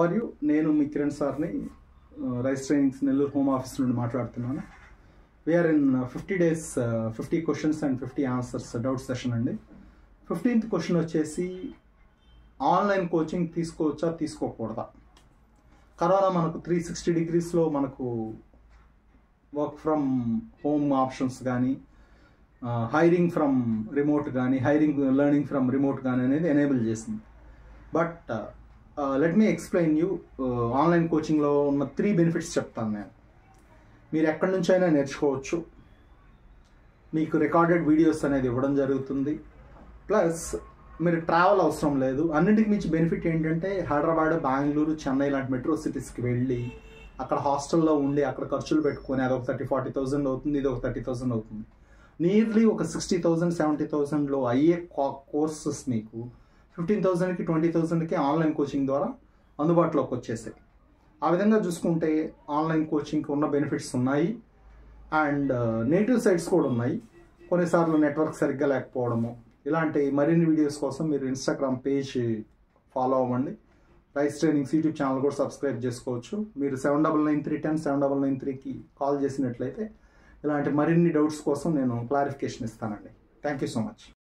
are you నేను మీ కిరణ్ సార్ని Rise Trainings Nellore home office నుండి మాట్లాడుతున్నాను we are in fifty days fifty questions and fifty answers doubt session అండి ఫిఫ్టీన్త్ క్వశ్చన్ వచ్చేసి ఆన్లైన్ కోచింగ్ తీసుకోవచ్చా తీసుకోకూడదా కరోనా మనకు త్రీ సిక్స్టీ డిగ్రీస్లో మనకు వర్క్ ఫ్రమ్ హోమ్ ఆప్షన్స్ కానీ హైరింగ్ ఫ్రమ్ రిమోట్ కానీ హైరింగ్ లెర్నింగ్ ఫ్రమ్ రిమోట్ కానీ అనేది ఎనేబుల్ చేసింది but let me explain you online కోచింగ్లో ఉన్న త్రీ బెనిఫిట్స్ చెప్తాను నేను మీరు ఎక్కడి నుంచైనా నేర్చుకోవచ్చు మీకు రికార్డెడ్ వీడియోస్ అనేది ఇవ్వడం జరుగుతుంది ప్లస్ మీరు ట్రావెల్ అవసరం లేదు అన్నింటికి మించి బెనిఫిట్ ఏంటంటే హైదరాబాద్ బెంగళూరు చెన్నై లాంటి మెట్రో సిటీస్కి వెళ్ళి అక్కడ హాస్టల్లో ఉండి అక్కడ ఖర్చులు పెట్టుకొని అదొక థర్టీ ఫార్టీ థౌసండ్ అవుతుంది ఇది ఒక థర్టీ థౌసండ్ అవుతుంది నియర్లీ ఒక సిక్స్టీ థౌసండ్ సెవెంటీ థౌసండ్లో అయ్యే కోర్సెస్ మీకు ఫిఫ్టీన్ థౌసండ్కి ట్వంటీ థౌసండ్కి ఆన్లైన్ కోచింగ్ ద్వారా అందుబాటులోకి వచ్చేసాయి ఆ విధంగా చూసుకుంటే ఆన్లైన్ కోచింగ్కి ఉన్న బెనిఫిట్స్ ఉన్నాయి అండ్ నేటివ్ సైట్స్ కూడా ఉన్నాయి కొన్నిసార్లు నెట్వర్క్ సరిగ్గా లేకపోవడము ఇలాంటి మరిన్ని వీడియోస్ కోసం మీరు ఇన్స్టాగ్రామ్ పేజ్ ఫాలో అవ్వండి రైస్ ట్రైనింగ్స్ యూట్యూబ్ ఛానల్ కూడా సబ్స్క్రైబ్ చేసుకోవచ్చు మీరు seven double nine three ten seven double nine త్రీకి కాల్ చేసినట్లయితే ఇలాంటి మరిన్ని డౌట్స్ కోసం నేను క్లారిఫికేషన్ ఇస్తానండి థ్యాంక్ యూ సో మచ్